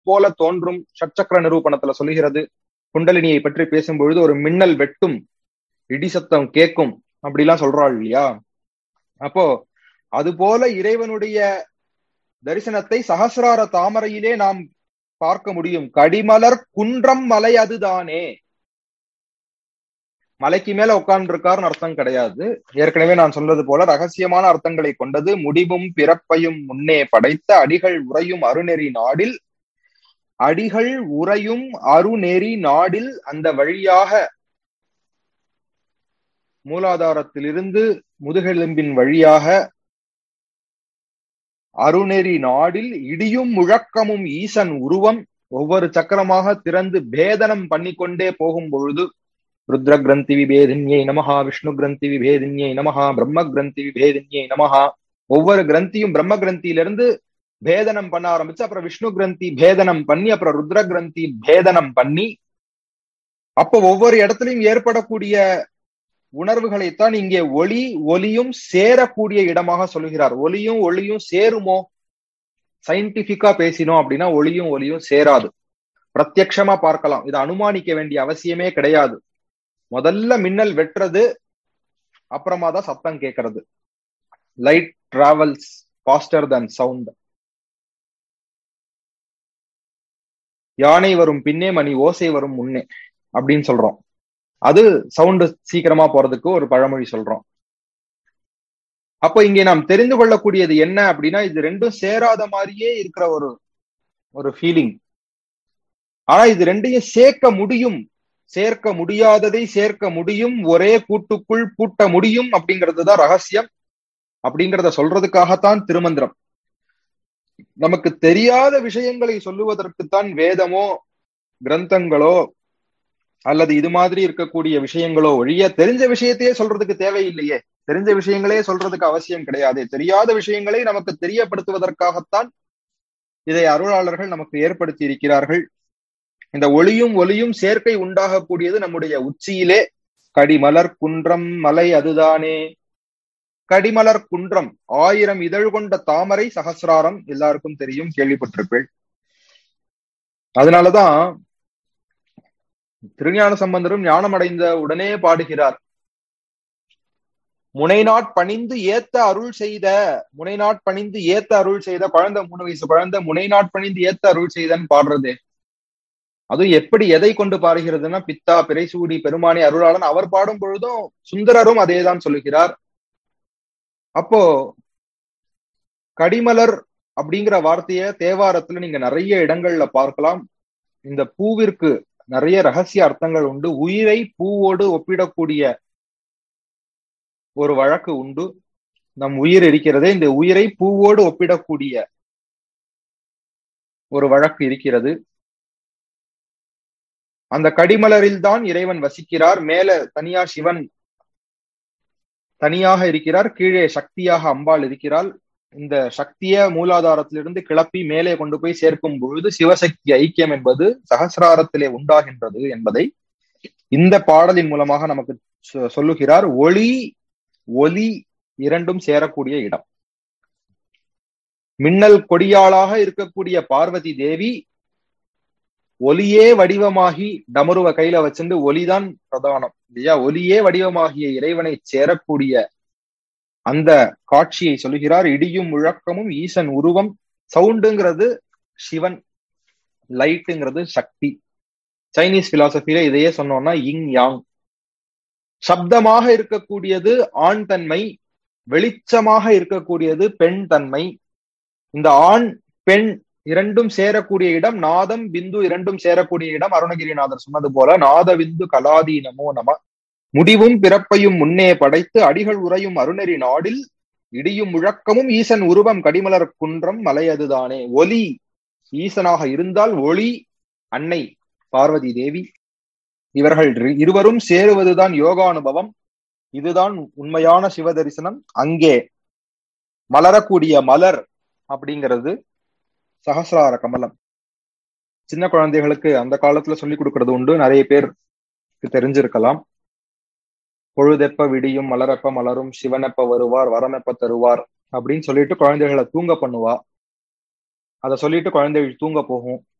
போல தோன்றும் ஷட்சக்கர நிரூபணத்துல சொல்லுகிறது குண்டலினியை பற்றி பேசும்பொழுது ஒரு மின்னல் வெட்டும் இடி சத்தம் கேட்கும் அப்படிலாம் சொல்றாள் இல்லையா அப்போ அது போல இறைவனுடைய தரிசனத்தை சகசிரார தாமரையிலே நாம் பார்க்க முடியும் கடிமலர் குன்றம் மலை அதுதானே மலைக்கு மேல உட்கார்ந்து இருக்காருன்னு அர்த்தம் கிடையாது ஏற்கனவே நான் சொன்னது போல ரகசியமான அர்த்தங்களை கொண்டது முடிவும் பிறப்பையும் முன்னே படைத்த அடிகள் உறையும் அருநெறி நாடில் அடிகள் உறையும் அருநெறி நாடில் அந்த வழியாக மூலாதாரத்திலிருந்து முதுகெலும்பின் வழியாக அருநெறி நாடில் இடியும் முழக்கமும் ஈசன் உருவம் ஒவ்வொரு சக்கரமாக திறந்து பேதனம் பண்ணிக்கொண்டே போகும் பொழுது ருத்ர கிரந்தி விபேதின்யை நமஹா விஷ்ணு கிரந்தி விபேதின்யை நமஹா பிரம்ம கிரந்தி விபேதின்யை நமஹா ஒவ்வொரு கிரந்தியும் பிரம்ம கிரந்தியிலிருந்து பேதனம் பண்ண ஆரம்பிச்சு அப்புறம் விஷ்ணு கிரந்தி பேதனம் பண்ணி அப்புறம் ருத்ர கிரந்தி பேதனம் பண்ணி அப்போ ஒவ்வொரு இடத்துலயும் ஏற்படக்கூடிய உணர்வுகளைத்தான் இங்கே ஒளி ஒலியும் சேரக்கூடிய இடமாக சொல்லுகிறார் ஒலியும் ஒளியும் சேருமோ சயின்டிபிக்கா பேசினோம் அப்படின்னா ஒளியும் ஒலியும் சேராது பிரத்யக்ஷமா பார்க்கலாம் இதை அனுமானிக்க வேண்டிய அவசியமே கிடையாது முதல்ல மின்னல் வெட்டுறது அப்புறமா தான் சத்தம் கேட்கறது light travels faster than sound யானை வரும் பின்னே மணி ஓசை வரும் முன்னே அப்படின்னு சொல்றோம் அது சவுண்டு சீக்கிரமா போறதுக்கு ஒரு பழமொழி சொல்றோம் அப்போ இங்கே நாம் தெரிந்து கொள்ளக்கூடியது என்ன அப்படின்னா இது ரெண்டும் சேராத மாதிரியே இருக்கிற ஒரு ஒரு ஃபீலிங் ஆனா இது ரெண்டையும் சேர்க்க முடியும் சேர்க்க முடியாததை சேர்க்க முடியும் ஒரே கூட்டுக்குள் பூட்ட முடியும் அப்படிங்கிறது தான் ரகசியம் அப்படிங்கிறத சொல்றதுக்காகத்தான் திருமந்திரம் நமக்கு தெரியாத விஷயங்களை சொல்லுவதற்குத்தான் வேதமோ கிரந்தங்களோ அல்லது இது மாதிரி இருக்கக்கூடிய விஷயங்களோ ஒழிய தெரிஞ்ச விஷயத்தையே சொல்றதுக்கு தேவையில்லையே தெரிஞ்ச விஷயங்களே சொல்றதுக்கு அவசியம் கிடையாது தெரியாத விஷயங்களை நமக்கு தெரியப்படுத்துவதற்காகத்தான் இதை அருளாளர்கள் நமக்கு ஏற்படுத்தி இருக்கிறார்கள் இந்த ஒளியும் ஒலியும் சேர்க்கை உண்டாகக்கூடியது நம்முடைய உச்சியிலே கடிமலர் குன்றம் மலை அதுதானே கடிமலர் குன்றம் ஆயிரம் இதழ் கொண்ட தாமரை சகசிராரம் எல்லாருக்கும் தெரியும் கேள்விப்பட்டிருப்பேன் அதனாலதான் திருஞான சம்பந்தரும் ஞானம் அடைந்த உடனே பாடுகிறார் முனைநாட் பணிந்து ஏத்த அருள் செய்த முனைநாட் பணிந்து ஏத்த அருள் செய்த குழந்தை மூணு வயசு குழந்தை முனைநாட் பணிந்து ஏத்த அருள் செய்தன்னு பாடுறது அதுவும் எப்படி எதை கொண்டு பாடுகிறதுன்னா பித்தா பிறைசூடி பெருமானி அருளாளன் அவர் பாடும் பொழுதும் சுந்தரரும் அதேதான் சொல்லுகிறார் அப்போ கடிமலர் அப்படிங்கிற வார்த்தைய தேவாரத்துல நீங்க நிறைய இடங்கள்ல பார்க்கலாம் இந்த பூவிற்கு நிறைய ரகசிய அர்த்தங்கள் உண்டு உயிரை பூவோடு ஒப்பிடக்கூடிய ஒரு வழக்கு உண்டு நம் உயிர் இருக்கிறதே இந்த உயிரை பூவோடு ஒப்பிடக்கூடிய ஒரு வழக்கு இருக்கிறது அந்த கடிமலரில் தான் இறைவன் வசிக்கிறார் மேல தனியா சிவன் தனியாக இருக்கிறார் கீழே சக்தியாக அம்பாள் இருக்கிறாள் இந்த சக்திய மூலாதாரத்திலிருந்து கிளப்பி மேலே கொண்டு போய் சேர்க்கும் பொழுது சிவசக்தி ஐக்கியம் என்பது சகசிராரத்திலே உண்டாகின்றது என்பதை இந்த பாடலின் மூலமாக நமக்கு சொல்லுகிறார் ஒளி ஒலி இரண்டும் சேரக்கூடிய இடம் மின்னல் கொடியாளாக இருக்கக்கூடிய பார்வதி தேவி ஒலியே வடிவமாகி டமருவ கையில வச்சிருந்து ஒலிதான் பிரதானம் இல்லையா ஒலியே வடிவமாகிய இறைவனை சேரக்கூடிய அந்த காட்சியை சொல்லுகிறார் இடியும் முழக்கமும் ஈசன் உருவம் சவுண்டுங்கிறது சிவன் லைட்டுங்கிறது சக்தி சைனீஸ் பிலாசபில இதையே சொன்னோம்னா இங் யாங் சப்தமாக இருக்கக்கூடியது ஆண் தன்மை வெளிச்சமாக இருக்கக்கூடியது பெண் தன்மை இந்த ஆண் பெண் இரண்டும் சேரக்கூடிய இடம் நாதம் பிந்து இரண்டும் சேரக்கூடிய இடம் அருணகிரிநாதர் சொன்னது போல நாத விந்து கலாதி நமோ நம முடிவும் பிறப்பையும் முன்னே படைத்து அடிகள் உறையும் அருணரி நாடில் இடியும் முழக்கமும் ஈசன் உருவம் கடிமலர் குன்றம் மலையதுதானே ஒலி ஈசனாக இருந்தால் ஒளி அன்னை பார்வதி தேவி இவர்கள் இருவரும் சேருவதுதான் யோகானுபவம் இதுதான் உண்மையான சிவ தரிசனம் அங்கே மலரக்கூடிய மலர் அப்படிங்கிறது சகசிரார கமலம் சின்ன குழந்தைகளுக்கு அந்த காலத்துல சொல்லி கொடுக்கறது உண்டு நிறைய பேருக்கு தெரிஞ்சிருக்கலாம் பொழுதெப்ப விடியும் மலரப்ப மலரும் சிவனப்ப வருவார் வரமெப்ப தருவார் அப்படின்னு சொல்லிட்டு குழந்தைகளை தூங்க பண்ணுவா அதை சொல்லிட்டு குழந்தைகள் தூங்க போகும்